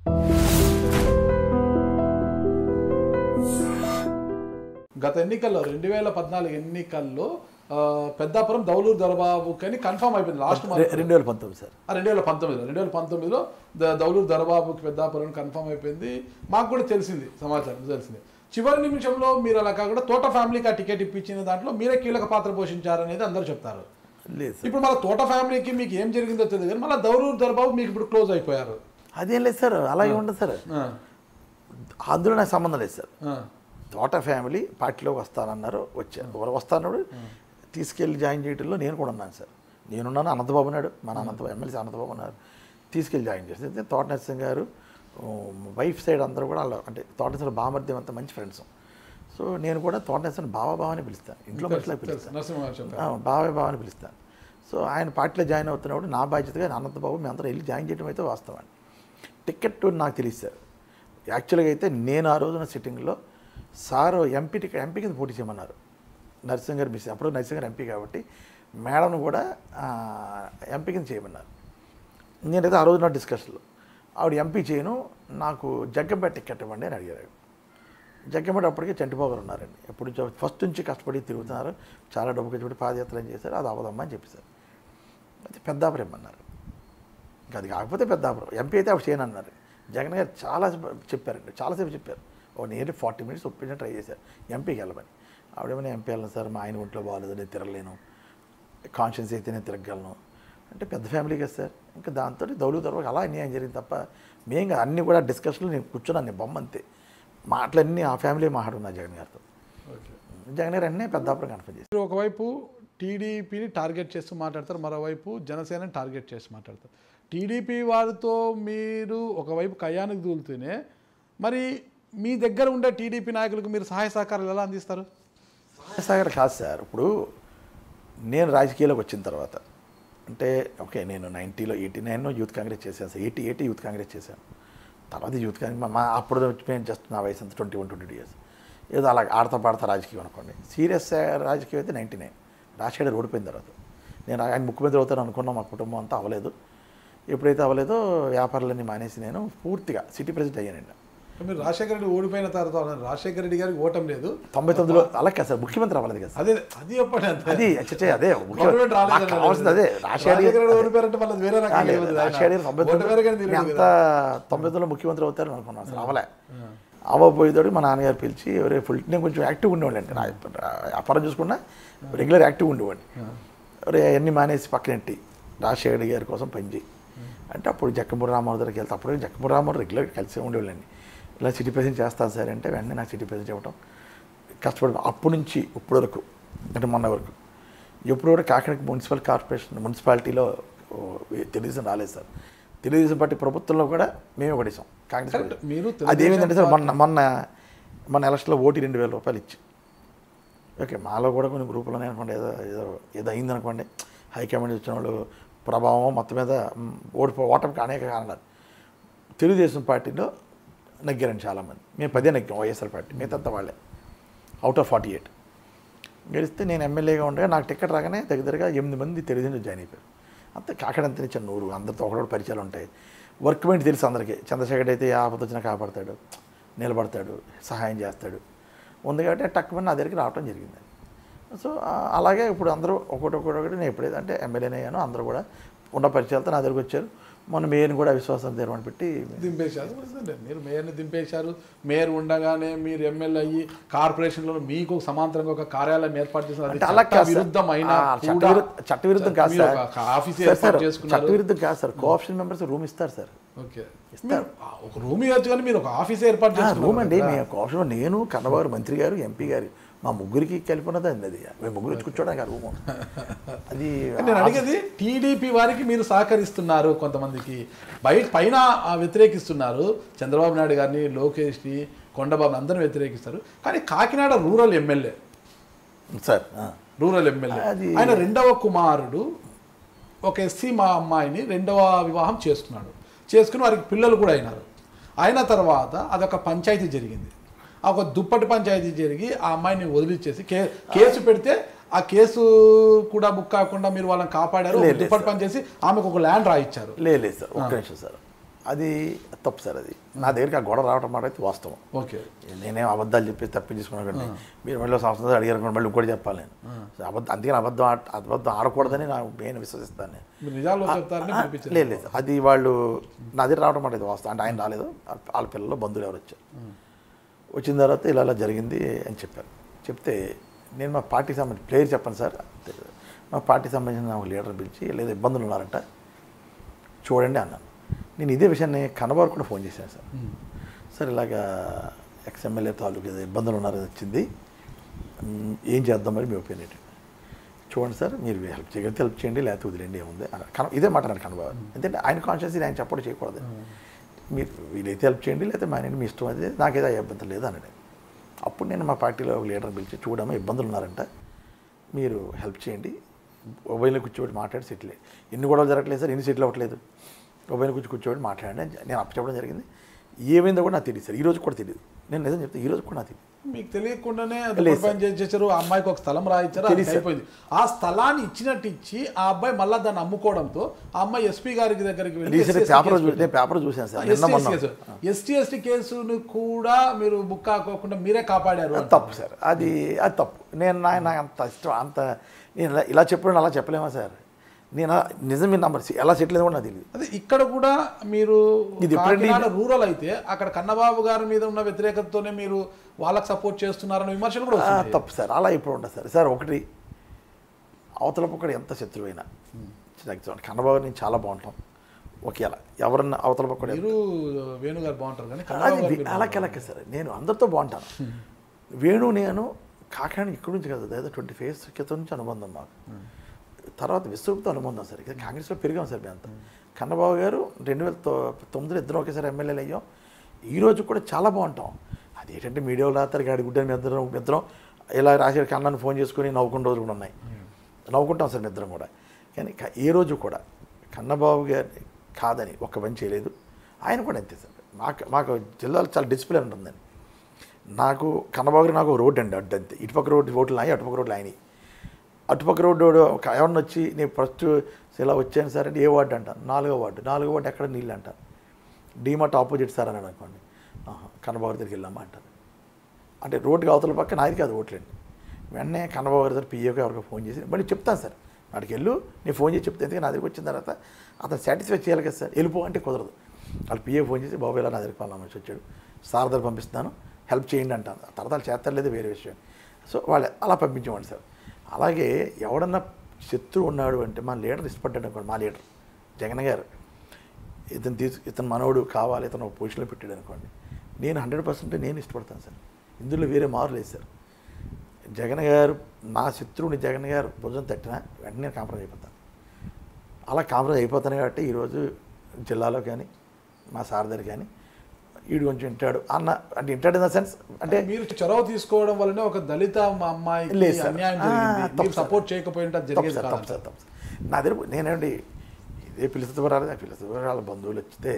గత ఎన్నికల్లో రెండు వేల పద్నాలుగు ఎన్నికల్లో ఆ, పెద్దాపురం దౌలూరు దొరబాబు అని కన్ఫర్మ్ అయిపోయింది లాస్ట్ మంత్ రె- రెండు వేల పంతొమ్మిది సార్ రెండు వేల పంతొమ్మిదిలో రెండు వేల పంతొమ్మిదిలో ద- దౌలూరు దొరబాబుకి పెద్దాపురం కన్ఫర్మ్ అయిపోయింది మాకు కూడా తెలిసింది సమాచారం తెలిసింది చివరి నిమిషంలో మీరు అలా కాకుండా తోట ఫ్యామిలీకి ఆ టికెట్ ఇప్పించిన దాంట్లో మీరే కీలక పాత్ర పోషించారనేది అందరూ చెప్తారు లేదు సార్ ఇప్పుడు మళ్ళీ తోట ఫ్యామిలీకి మీకు ఏం జరిగిందో తెలియదు కానీ మళ్ళీ దౌలూరు దొరబాబు మీకు ఇప్పుడు క్లోజ్ అయిపోయారు అదేం లేదు సార్ అలాగే ఉండదు సార్ ఆ, అందులో నాకు సంబంధం లేదు సార్ ఆ, తోట ఫ్యామిలీ పార్టీలోకి వస్తానన్నారు వచ్చారు ఎవరు వస్తానప్పుడు తీసుకెళ్ళి జాయిన్ చేయడంలో నేను కూడా ఉన్నాను సార్ నేనున్నాను అనంతబాబు నాయుడు మన అనంతబాబు ఎమ్మెల్సీ అనంతబాబు ఉన్నారు తీసుకెళ్ళి జాయిన్ చేస్తే అయితే తోట నరసింహ గారు వైఫ్ సైడ్ అందరూ కూడా వాళ్ళు అంటే తోట నరసింహ బామర్ద్యం అంతా మంచి ఫ్రెండ్స్ సో నేను కూడా తోట నరసింహ బావ బావ అని పిలుస్తాను ఇంట్లో మనుషులే తెలుసు, పిలుస్తాను నరసింహ గారు చెప్పారు ఆ, బావే బావ అని పిలుస్తాను సో ఆయన పార్టీలో జాయిన్ అవుతున్నప్పుడు నా బాధ్యతగా అనంతబాబు మేము అందరం వెళ్ళి జాయిన్ చేయడం అయితే వాస్తవాన్ని టికెట్ నాకు తెలియదు సార్ యాక్చువల్గా అయితే నేను ఆ రోజున సిట్టింగ్లో సారు ఎంపీ టికెట్ ఎంపీ కింద పోటీ చేయమన్నారు నరసింహ గారు మిస్ అప్పుడు నరసింహ గారు ఎంపీ కాబట్టి మేడంను కూడా ఆ, ఎంపీ కింద చేయమన్నారు నేనైతే ఆ రోజు నా డిస్కషన్లో ఆవిడ ఎంపీ చేయను నాకు జగ్గంపేట టికెట్ ఇవ్వండి అని అడిగారు జగ్గంపేట అప్పటికే చంటిబాబు గారు ఉన్నారండి ఎప్పుడు నుంచో ఫస్ట్ నుంచి కష్టపడి తిరుగుతున్నారు చాలా డబ్బు ఖర్చు పెట్టి పాదయాత్ర ఏం చేశారు అది అవదమ్మా అని చెప్పేశారు అయితే పెద్దాపురం ఇమ్మన్నారు ఇంకా అది కాకపోతే పెద్దాపురం ఎంపీ అయితే అప్పుడు చేయను అన్నారు జగన్ గారు చాలా చెప్పారండి చాలాసేపు చెప్పారు ఓ నియర్లీ ఫార్టీ మినిట్స్ ఒప్పించడం ట్రై చేశారు ఎంపీకి వెళ్ళమని ఆవిడేమైనా ఎంపీ వెళ్ళను సార్ మా ఆయన ఒంట్లో బాగాలేదు నేను తిరగలేను కాన్షియన్స్ అయితే నేను తిరగలను అంటే పెద్ద ఫ్యామిలీ కదా సార్ ఇంకా దాంతో దౌలు తర్వాత అలా అన్యాయం జరిగింది తప్ప మేము అన్నీ కూడా డిస్కషన్లు నేను కూర్చున్నాను నేను బొమ్మ అంతే మాటలన్నీ ఆ ఫ్యామిలీ మాట్లాడున్నా జగన్ గారితో ఓకే జగన్ గారు అన్నీ పెద్దాపురం కన్ఫర్మ్ చేశారు మీరు ఒకవైపు టీడీపీని టార్గెట్ చేస్తూ మాట్లాడతారు మరోవైపు జనసేనని టార్గెట్ చేసి మాట్లాడతారు టీడీపీ వారితో మీరు ఒకవైపు కయ్యానికి దూలుతూనే మరి మీ దగ్గర ఉండే టీడీపీ నాయకులకు మీరు సహాయ సహకారాలు ఎలా అందిస్తారు సాగర్ కాదు సార్ ఇప్పుడు నేను రాజకీయాల్లోకి వచ్చిన తర్వాత అంటే ఓకే నేను నైంటీలో ఎయిటీ నైన్లో యూత్ కాంగ్రెస్ చేశాను sir eighty eighty youth Congress చేశాను తర్వాత యూత్ కాంగ్రెస్ మా- మా అప్పుడు నేను జస్ట్ నా వయసు అంత twenty one twenty two years ఏదో అలా ఆడతా పాడతా రాజకీయం అనుకోండి సీరియస్ రాజకీయం అయితే నైంటీ నైన్ రాజశేఖర్ ఓడిపోయిన తర్వాత నేను ఆయన ముఖ్యమంత్రి అవుతాను అనుకున్నాం మా కుటుంబం అంతా అవ్వలేదు ఎప్పుడైతే అవ్వలేదో వ్యాపారాలన్నీ మానేసి నేను పూర్తిగా సిటీ ప్రెసిడెంట్ అయ్యానండి మీరు రాజశేఖర రెడ్డి ఓడిపోయిన తర్వాత రాజశేఖర రెడ్డి గారికి ఓటం లేదు తొంభై తొమ్మిదిలో అలా కాదు సార్ ముఖ్యమంత్రి అవ్వలేదు కదా సార్ అదే అది చెప్పండి అంతే. అది అచ్చచ్చే, అదే గవర్నమెంట్ రాలేదు నాకు కావాల్సింది అదే రాజశేఖర్ రాజశేఖర రెడ్డి ఓడిపోయారంటే మళ్ళీ వేరే రకంగా కాలేదు. ఏముంది? ఆయన రాజశేఖర్ గారు తొంభై ఓటమి వేరే కానీ తొమ్మిది తెలియదు అంత తొంభై తొమ్మిదిలో ముఖ్యమంత్రి అవుతారని అనుకున్నాను అసలు అవలే అవ్వబోయేతోడు మా నాన్నగారు పిలిచి ఎవరే ఫుల్ నేను కొంచెం యాక్టివ్ ఉండేవాడిని వ్యాపారం చూసుకున్నా రెగ్యులర్ యాక్టివ్ ఉండేవాడిని ఒరే అన్ని మానేసి పక్కనెట్టి రాజశేఖర్ గారి కోసం పనిచేయి అంటే అప్పుడు జక్కమూరి రామారావు దగ్గరికి వెళ్తే అప్పుడు జక్కమూరి రామారావు రెగ్యులర్ కలిసి ఉండేవాళ్ళండి ఇలా సిటీ ప్రెసిడెంట్ చేస్తాను సార్ అంటే వెంటనే నాకు సిటీ ప్రెసిడెంట్ ఇవ్వటం కష్టపడి అప్పటి నుంచి ఇప్పటి వరకు అంటే మొన్న వరకు ఎప్పుడు కూడా కాకినాడ మున్సిపల్ కార్పొరేషన్ మున్సిపాలిటీలో ఓ, తెలుగుదేశం రాలేదు సార్ తెలుగుదేశం పార్టీ ప్రభుత్వంలో కూడా మేమే పడేసాం కాంగ్రెస్ Correct. కూడా. మీరు అదేమైందంటే సార్ మొన్న మొన్న మన ఎలక్షన్లో ఓటు రెండు వేల రూపాయలు ఇచ్చి ఓకే మాలో కూడా కొన్ని గ్రూపులోనే అనుకోండి ఏదో ఏదో ఏదో అయింది అనుకోండి హైకమాండ్ వచ్చిన వాళ్ళు ప్రభావం మొత్తం మీద మ్, ఓడిపో ఓటమికి అనేక కారణాలు తెలుగుదేశం పార్టీలో నెగ్గారండి చాలామంది మేము పదే నెగ్గాం వైఎస్ఆర్ పార్టీ మిగతా వాళ్ళే అవుట్ ఆఫ్ ఫార్టీ ఎయిట్ గెలిస్తే నేను ఎమ్మెల్యేగా ఉండగా నాకు టికెట్ రాగానే దగ్గర దగ్గరగా ఎనిమిది మంది తెలుగుదేశం జాయిన్ అయిపోయారు అంతే కాకడ అంత ఇచ్చిన నూరు అందరితో ఒకడొకటి పరిచయాలు ఉంటాయి వర్క్ మెంట్ తెలుసు అందరికీ చంద్రశేఖర్ అయితే ఏ ఆపద వచ్చినా కాపాడతాడు నిలబడతాడు సహాయం చేస్తాడు ఉంది కాబట్టి టక్కుమని నా దగ్గరికి రావడం జరిగింది సో ఆ, అలాగే ఇప్పుడు అందరూ ఒకటి ఒకటి ఒకటి నేను ఎప్పుడైతే అంటే ఎమ్మెల్యేనే అయ్యానో అందరూ కూడా ఉన్న పరిచయాలతో నా దగ్గరికి వచ్చారు మొన్న మేయర్ని కూడా విశ్వాసం తీరమని పెట్టి దింపేశారు అదే మీరు మేయర్ని దింపేశారు మేయర్ ఉండగానే మీరు ఎమ్మెల్యే అయ్యి కార్పొరేషన్లో మీకు ఒక సమాంతరంగా ఒక కార్యాలయం ఏర్పాటు చేసిన అంటే అలా కాదు సార్. విరుద్ధం అయినా ఆ, కూడా చట్టవిరు- చట్టవిరుద్ధం కాదు మీరు సార్ ఒక ఆఫీస్ సార్, సార్, ఏర్పాటు చేసుకున్నారు చట్టవిరుద్ధం కాదు సార్ కోఆప్షన్ మెంబర్స్ రూమ్ ఇస్తారు సార్ ఓకే మీరు ఆ, ఒక రూమ్ ఇవ్వచ్చు కానీ మీరు ఒక ఆఫీస్ ఏర్పాటు ఆ, చేసుకున్నారు రూమ్ అండి కదా. మేము కోఆప్షన్ నేను కన్నబాబు మంత్రి గారు ఎంపీ గారు మా ముగ్గురికి కలిపి ఉన్నది అండి అది మేము ముగ్గురు వచ్చి కూర్చోడానికి ఆ రూమ్ అది నేను అడిగేది టీడీపీ వారికి మీరు సహకరిస్తున్నారు కొంతమందికి బయట పైన ఆ వ్యతిరేకిస్తున్నారు చంద్రబాబు నాయుడు గారిని లోకేష్ని కొండబాబుని అందరిని వ్యతిరేకిస్తారు కానీ కాకినాడ రూరల్ ఎమ్మెల్యే సార్ ఆ. రూరల్ ఎమ్మెల్యే అది- ఆయన రెండవ కుమారుడు ఒక ఎస్సీ మా అమ్మాయిని రెండవ వివాహం చేసుకున్నాడు చేసుకుని వారికి పిల్లలు కూడా అయినారు అయిన తర్వాత అదొక పంచాయతీ జరిగింది ఆ ఒక దుప్పటి పంచాయతీ జరిగి ఆ అమ్మాయిని వదిలిచ్చేసి కే కేసు పెడితే ఆ కేసు కూడా బుక్ కాకుండా మీరు వాళ్ళని కాపాడారు ఒక లేదు, లేదు దుప్పటి పని చేసి ఆమెకు ఒక ల్యాండ్ రాయిచ్చారు లేదు లేదు సార్ ఒక్క నిమిషం సార్ అది తప్పు సార్ అది నా దగ్గరికి ఆ గొడవ రావటం మాట అయితే వాస్తవం ఓకే నేనేం అబద్ధాలు చెప్పి తప్పించుకున్నాను మీరు మళ్ళీ సంవత్సరం అడిగారు అనుకోండి, మళ్ళీ ఇంకోటి చెప్పాలి నేను సో అబద్ధం అందుకని అబద్ధం ఆడ- అబద్ధం ఆడకూడదని నాకు నేను విశ్వసిస్తాను నేను మీరు నిజాలు చెప్తారని ఆ, పంపించారు లేదు లేదు అది వాళ్ళు నా దగ్గర రావడం మాట ఇది వాస్తవం అంటే ఆయన రాలేదు వాళ్ళ పిల్లలు బంధువులు ఎవరు వచ్చారు వచ్చిన తర్వాత ఇలా ఇలా జరిగింది అని చెప్పారు చెప్తే నేను మా పార్టీకి సంబంధించి ప్లేయర్ చెప్పండి సార్ మా పార్టీకి సంబంధించిన ఒక లీడర్ పిలిచి లేదా ఇబ్బందులు ఉన్నారంట చూడండి అన్నాను నేను ఇదే విషయాన్ని కనబారు కూడా ఫోన్ చేశాను సార్ సార్ ఇలాగా ఎక్స్ఎమ్మెల్యే తాలూకు ఏదో ఇబ్బందులు ఉన్నారని వచ్చింది మ్, ఏం చేద్దాం మరి మీ ఒపీనియన్ ఏంటి చూడండి సార్ మీరు హెల్ప్ చేయగలిగితే హెల్ప్ చేయండి లేకపోతే వదిలేండి ఏముంది అన్నారు కన ఇదే మాట అన్నాడు కనబాబు ఎందుకంటే ఆయన కాన్షియస్ ఆయన చెప్పడం చేయకూడదు మీరు వీలైతే హెల్ప్ చేయండి లేకపోతే మానేయండి మీ ఇష్టం అది నాకేదో ఇబ్బంది లేదు అన్నాడు అప్పుడు నేను మా పార్టీలో ఒక లీడర్ పిలిచి చూడమ్మా ఇబ్బందులు ఉన్నారంట మీరు హెల్ప్ చేయండి మొబైల్లో కూర్చోబెట్టి మాట్లాడి సెటిల్ అయ్యి. ఎన్ని గొడవలు జరగట్లేదు సార్ ఎన్ని సెటిల్ అవ్వట్లేదు మొబైల్ కూర్చో కూర్చోబెట్టి మాట్లాడండి అని నేను అప్పు చెప్పడం జరిగింది ఏమైందో కూడా నాకు తెలియదు సార్ ఈ రోజు కూడా తెలియదు నేను నిజం చెప్తే ఈ రోజు కూడా నాకు తెలియదు మీకు తెలియకుండానే లేదు దుప్పటి పని చేసేసారు ఆ అమ్మాయికి ఒక స్థలం రాయించారు అది తెలుసు సార్. అయిపోయింది ఆ స్థలాన్ని ఇచ్చినట్టు ఇచ్చి ఆ అబ్బాయి మళ్ళా దాన్ని అమ్ముకోవడంతో ఆ అమ్మాయి ఎస్పీ గారికి దగ్గరికి వెళ్ళి రీసెంట్ పేపర్ నేను పేపర్ చూశాను సార్ నిన్న మొన్న ఎస్టీ ఎస్టీ కేసును కూడా మీరు బుక్ కాకోకుండా మీరే కాపాడారు అది తప్పు సార్ అది అది తప్పు నేను నా నాకు అంత ఇష్టం అంత నేను ఇలా- ఇలా చెప్పడం అలా చెప్పలేమా సార్ నేను అలా- నిజం మీరు నంబర్ ఎలా సెటిల్ కూడా నాకు తెలియదు అదే ఇక్కడ కూడా మీరు ఇది ఎప్పుడండి? కాకినాడ రూరల్ అయితే అక్కడ కన్నబాబు గారి మీద ఉన్న వ్యతిరేకతతోనే మీరు వాళ్ళకి సపోర్ట్ చేస్తున్నారన్న విమర్శలు కూడా ఆ, వస్తున్నాయి తప్పు సార్ అలా ఇప్పుడు ఉండదు సార్ సార్ ఒకటి అవతల పక్కడు ఎంత శత్రువైనా నాకు చూడండి, కన్నబాబు నేను చాలా బాగుంటాం ఒకేళ ఎవరన్నా అవతల పక్కడు మీరు వేణు గారు బాగుంటారు కానీ అది కన్నబాబు గారు వి- మీరు అలా కెలక్క సార్ నేను అందరితో బాగుంటాను వేణు నేను కాకినాడ ఇక్కడి నుంచి కదా ఏదో ట్వంటీ ఫేస్ క్రితం నుంచి అనుబంధం మాకు తర్వాత విశ్వతో అనుబంధం సార్ ఇక్కడ కాంగ్రెస్లో పెరిగాం సార్ మేమంతా కన్నబాబు గారు రెండు వేల తొ- తొమ్మిదిలో ఇద్దరు ఒకేసారి ఎమ్మెల్యేలు అయ్యాం ఈ రోజు కూడా చాలా బాగుంటాం అదేంటంటే మీడియాలో రాత్రి గాడి గుడ్డని మీ ఇద్దరం మీ ఇద్దరం ఇలా రాసి కన్నాను ఫోన్ చేసుకుని నవ్వుకున్న రోజులు కూడా ఉన్నాయి నవ్వుకుంటాం సార్ మీ ఇద్దరం కూడా కానీ క- ఏ రోజు కూడా కన్నబాబు గారిని కాదని ఒక్క పని చేయలేదు ఆయన కూడా అంతే సార్ మాకు మాకు జిల్లాలో చాలా డిసిప్లిన్ ఉంటుందండి నాకు కన్నబాబు గారు నాకు రోడ్డు అండి అడ్డు అంతే ఇటుపక్క రోడ్డు ఓట్లు ఆయన అటుపక్క రోడ్లు ఆయన అటుపక్క రోడ్డు ఒక ఎవరిని వచ్చి నేను ఫస్ట్ ఇలా వచ్చాను సార్ అంటే ఏ వార్డు అంటాను నాలుగో వార్డు నాలుగో వార్డు ఎక్కడ నీళ్ళు అంటాను డీమార్ట్ ఆపోజిట్ సార్ అని అనుకోండి ఆహా, కన్నబాబు గారి దగ్గరికి వెళ్ళామా అంటారు అంటే రోడ్డుకి అవతల పక్క నాది కాదు ఓట్లండి వెంటనే కన్నబాబు గారి దగ్గర పిఏకి ఎవరికో ఫోన్ చేసి మళ్ళీ చెప్తాను సార్ అక్కడికి వెళ్ళు నేను ఫోన్ చేసి చెప్తే ఎందుకంటే నా దగ్గరికి వచ్చిన తర్వాత అతను సాటిస్ఫై చేయాలి కదా సార్ వెళ్ళిపో అంటే కుదరదు వాళ్ళు పిఏ ఫోన్ చేసి బాబు ఇలా నా దగ్గరికి పలానా మనిషి వచ్చాడు సార్ దగ్గర పంపిస్తున్నాను హెల్ప్ చేయండి అంటాను తర్వాత వాళ్ళు చేస్తారు లేదు వేరే విషయం సో వాళ్ళు అలా పంపించేవాడు సార్ అలాగే ఎవడన్నా శత్రువు ఉన్నాడు అంటే మా లీడర్ ఇష్టపడ్డాడు అనుకోండి మా లీడర్ జగన్ గారు ఇతను తీసు ఇతను మనోడు కావాలి ఇతను ఒక పొజిషన్లో పెట్టాడు అనుకోండి నేను హండ్రెడ్ పర్సెంట్ నేను ఇష్టపడతాను సార్ ఇందులో వేరే మారు లేదు సార్ జగన్ గారు నా శత్రువుని జగన్ గారు భుజం తట్టినా వెంటనే నేను కాంప్రమైజ్ అయిపోతాను అలా కాంప్రమైజ్ అయిపోతాను కాబట్టి ఈరోజు జిల్లాలో కానీ మా సార్ దగ్గర కానీ వీడు కొంచెం వింటాడు అన్న అంటే వింటాడు ఇన్ ద సెన్స్ అంటే మీరు చొరవ తీసుకోవడం వల్లనే ఒక దళిత మా అమ్మాయికి లేదు సార్. అన్యాయం ఆ, జరిగింది తప్పు మీరు సార్. సపోర్ట్ చేయకపోయింటే అది తప్పు జరిగేది సార్ కాదు తప్పు సార్ తప్పు సార్ నా దగ్గర నేనండి ఇదే పిలుస్తుంది రాలేదు పిలుస్తుంది వాళ్ళ బంధువులు వచ్చితే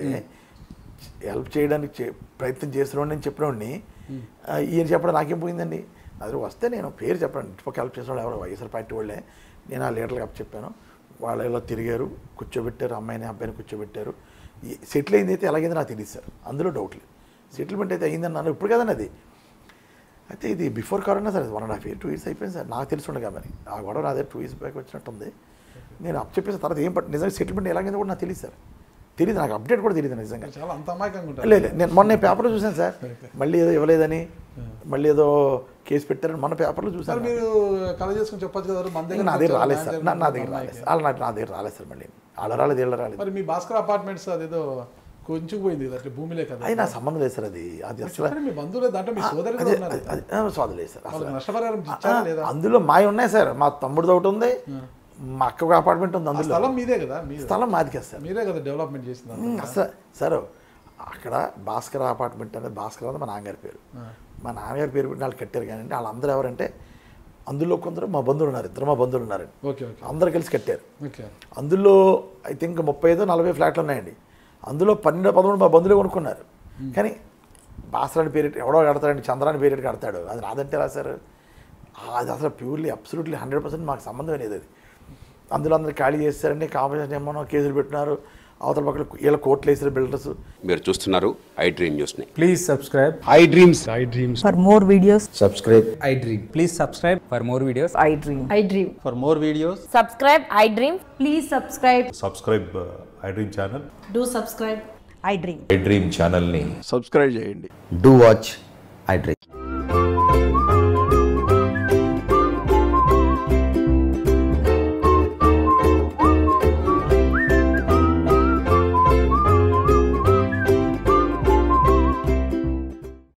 హెల్ప్ చేయడానికి చే- ప్రయత్నం చేస్తున్నాడు నేను చెప్పినోడిని ఆ, ఈయన చెప్పడం నాకేం పోయిందండి నా దగ్గర వస్తే నేను పేరు చెప్పండి ఇటుపక్క హెల్ప్ చేసిన వాళ్ళు ఎవరో వైఎస్ఆర్ పార్టీ వాళ్ళే నేను ఆ లీడర్లకు అప్ చెప్పాను వాళ్ళు ఇలా తిరిగారు కూర్చోబెట్టారు అమ్మాయిని అబ్బాయిని కూర్చోబెట్టారు సెటిల్ అయింది అయితే ఎలాగైంది నాకు తెలియదు సార్ అందులో డౌట్ లేదు సెటిల్మెంట్ అయితే అయిందని నన్ను ఇప్పుడు కదండి అది అయితే ఇది before corona sir one and half year two years అయిపోయింది సార్ నాకు తెలిసి ఉండగా మరి ఆ గొడవ నా దగ్గర టూ ఇయర్స్ బ్యాక్ వచ్చినట్టుంది నేను అప్ చెప్పేసిన తర్వాత ఏం పట్టు నిజంగా సెటిల్మెంట్ ఎలాగైందో కూడా నాకు తెలియదు సార్ తెలియదు నాకు అప్డేట్ కూడా తెలియదు నిజంగా చాలా అంత అమాయకంగా ఉంటారు లేదు నేను మొన్న పేపర్లో చూశాను సార్ మళ్ళీ ఏదో ఇవ్వలేదని మళ్ళీ ఏదో కేసు పెట్టారని మొన్న పేపర్లో సార్ చూశాను మీరు కల చేసుకుని చెప్పొచ్చు కదా మన దగ్గర నా దగ్గర వచ్చారు, రాలేదు నా సార్ దగ్గర నా నా ఉన్న దగ్గర రాలేదు అమ్మాయికి. సార్ వాళ్ళ నా దగ్గర రాలేదు సార్ మళ్ళీ వాళ్ళ రాలేదు వీళ్ళ రాలేదు మరి మీ భాస్కర్ అపార్ట్మెంట్స్ అదేదో కొంచెం పోయింది కదా అట్లా భూమిలే కదా అది నా సంబంధం లేదు సార్ అది అది అసలు చెప్పండి, మీ బంధువులే దాంట్లో మీ సోదరి అదే ఉన్నారు అది- అది ఆ, సోదలేదు సార్ అసలు వాళ్ళకి నష్టపరిహారం ఇచ్చారా లేదా అందులో మావి ఉన్నాయి సార్ మా తమ్ముడిది ఒకటి ఉంది మా అక్క అపార్ట్మెంట్ ఉంది ఆ అందులో స్థలం మీదే కదా మీదే స్థలం మాది కదా సార్ మీరే కదా డెవలప్మెంట్ చేసింది అంతా. ఉమ్, అసలు సార్ అక్కడ భాస్కర్ అపార్ట్మెంట్ అనేది భాస్కర్ అనేది మా నాన్నగారి పేరు మా నాన్నగారి పేరు పెట్టి వాళ్ళు కట్టారు కానీ వాళ్ళందరూ ఎవరంటే అందులో కొందరు మా బంధువులు ఉన్నారు ఇద్దరు మా బంధువులు ఉన్నారండి ఓకే ఓకే అందరు కలిసి కట్టారు ఓకే అందులో ఐ థింక్ ముప్పై ఐదు నలభై ఫ్లాట్లు ఉన్నాయండి అందులో పన్నెండు పదమూడు మా బంధువులే కొనుక్కున్నారు కానీ బాసరాని పేరు ఎవడో కడతాడండి చంద్రాని పేరు కడతాడు అది నాదంటే రాశారు అది అసలు ప్యూర్లీ అబ్సల్యూట్లీ హండ్రెడ్ పర్సెంట్ మాకు సంబంధం లేదు అది అందులో అందరు ఖాళీ చేస్తారండి కాంపిటీషన్ ఏమో కేసులు పెట్టినారు అవతల పక్కన వీళ్ళ కోట్లు వేసిన బిల్డర్స్ మీరు చూస్తున్నారు ఐ డ్రీమ్ న్యూస్ని Please subscribe. I dreams For more videos, I dream. Please subscribe for more videos. I dream. I dream. For more videos. Subscribe, I dream. Please subscribe. Subscribe I dream channel Do subscribe. I dream. I dream ఛానల్ని subscribe చేయండి do watch I dream